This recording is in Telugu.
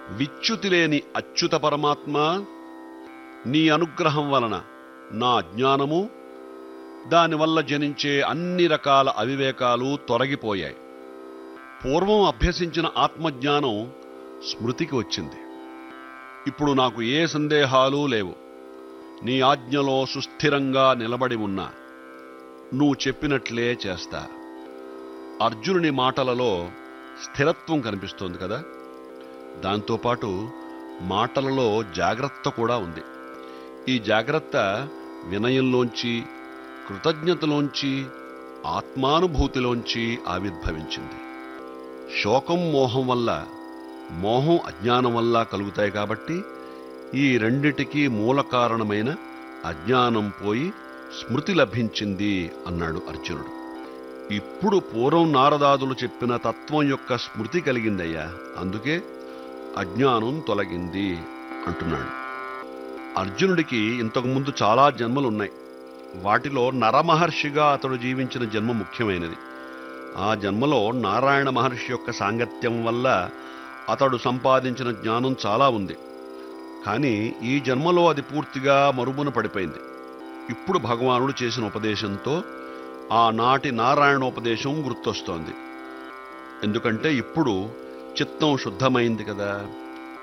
విచ్యుతి లేని అచ్యుత పరమాత్మ నీ అనుగ్రహం వలన నా అజ్ఞానము దానివల్ల జనించే అన్ని రకాల అవివేకాలు తొలగిపోయాయి పూర్వం అభ్యసించిన ఆత్మజ్ఞానం స్మృతికి వచ్చింది ఇప్పుడు నాకు ఏ సందేహాలు లేవు నీ ఆజ్ఞలో సుస్థిరంగా నిలబడి ఉన్నా నువ్వు చెప్పినట్లే చేస్తా అర్జునుని మాటలలో స్థిరత్వం కనిపిస్తోంది కదా దాంతోపాటు మాటలలో జాగ్రత్త కూడా ఉంది ఈ జాగ్రత్త వినయంలోంచి కృతజ్ఞతలోంచి ఆత్మానుభూతిలోంచి ఆవిర్భవించింది శోకం మోహం వల్ల మోహం అజ్ఞానం వల్ల కలుగుతాయి కాబట్టి ఈ రెండిటికి మూల కారణమైన అజ్ఞానం పోయి స్మృతి లభించింది అన్నాడు అర్జునుడు ఇప్పుడు పూర్వం నారదాదులు చెప్పిన తత్వం యొక్క స్మృతి కలిగిందయ్యా అందుకే అజ్ఞానం తొలగింది అంటున్నాడు అర్జునుడికి ఇంతకుముందు చాలా జన్మలున్నాయి వాటిలో నరమహర్షిగా అతడు జీవించిన జన్మ ముఖ్యమైనది ఆ జన్మలో నారాయణ మహర్షి యొక్క సాంగత్యం వల్ల అతడు సంపాదించిన జ్ఞానం చాలా ఉంది కానీ ఈ జన్మలో అది పూర్తిగా మరుగున పడిపోయింది ఇప్పుడు భగవానుడు చేసిన ఉపదేశంతో ఆనాటి నారాయణోపదేశం గుర్తొస్తోంది ఎందుకంటే ఇప్పుడు చిత్తం శుద్ధమైంది కదా